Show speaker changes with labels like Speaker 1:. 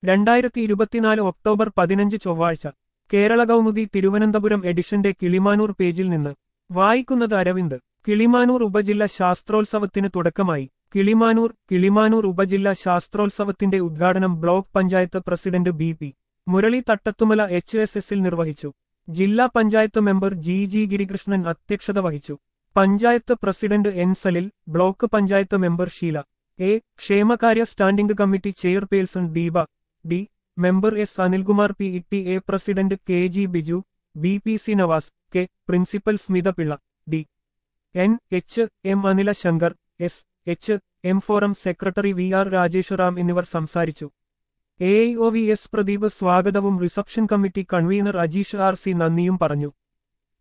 Speaker 1: രണ്ടായിരത്തി ഇരുപത്തിനാല് ഒക്ടോബർ പതിനഞ്ച് ചൊവ്വാഴ്ച കേരള കൗമുദി തിരുവനന്തപുരം എഡിഷന്റെ കിളിമാനൂർ പേജിൽ നിന്ന് വായിക്കുന്നത് അരവിന്ദ് കിളിമാനൂർ ഉപജില്ല ശാസ്ത്രോത്സവത്തിന് തുടക്കമായി കിളിമാനൂർ കിളിമാനൂർ ഉപജില്ല ശാസ്ത്രോത്സവത്തിന്റെ ഉദ്ഘാടനം block panchayat president B P Murali Thattathumala H S എസിൽ നിർവഹിച്ചു ജില്ലാ panchayat member G G Girikrishnan അധ്യക്ഷത വഹിച്ചു panchayat president N Salil block panchayat member Sheela A ക്ഷേമകാര്യ standing committee chairperson Deepa D member S Anilkumar P E A president K G Biju B P C Navas K principal Smitha Pillai D N H M Anila Shankar S H M forum secretary V R രാജേശ്വറാം എന്നിവർ സംസാരിച്ചു A I O V S Pradeep സ്വാഗതവും reception committee convener Ajeesh R C നന്ദിയും പറഞ്ഞു